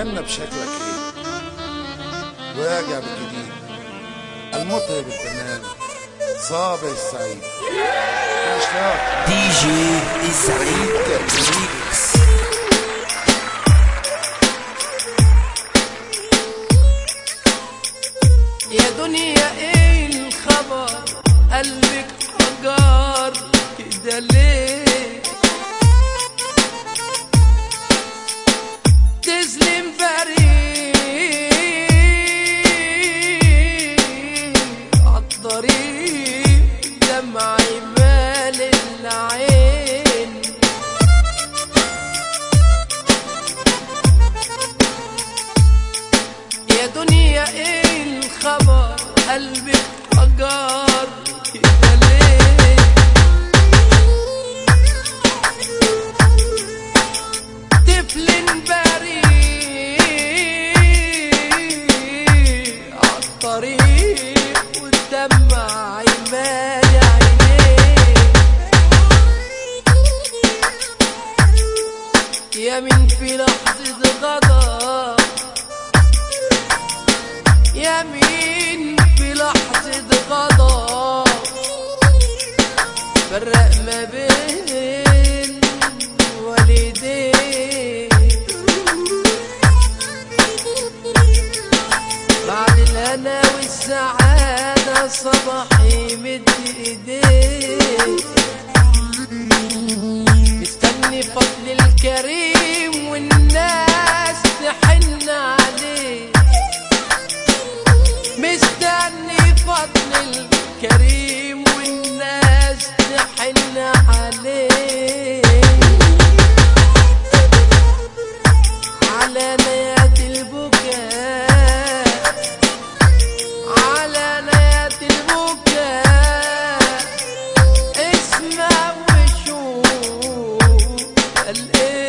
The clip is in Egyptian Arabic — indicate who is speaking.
Speaker 1: الجنة بشكلك ايه راجع بالجديد المطرب الفنان صابر السعيد الاشتراك
Speaker 2: دي جي السعيد ريميكس
Speaker 3: يا دنيا ايه الخبر قلبك حجار كده ليه تسلم فريق عالطريق دمعي مال العين يا دنيا ايه الخبر قلبك حجار كده ليه طفل بريء عالطريق والدمع يمالي عينيه يا من في لحظة غضب يمين في لحظة غضب فرق ما بين والدين بعد الهنا والسعادة صباح يمد ايديه مستني فضل الكريم والناس تحن عليه مستني فضل الكريم والناس تحن عليه على نيات البكاء على نيات البكاء اسمع وشوف قال ايه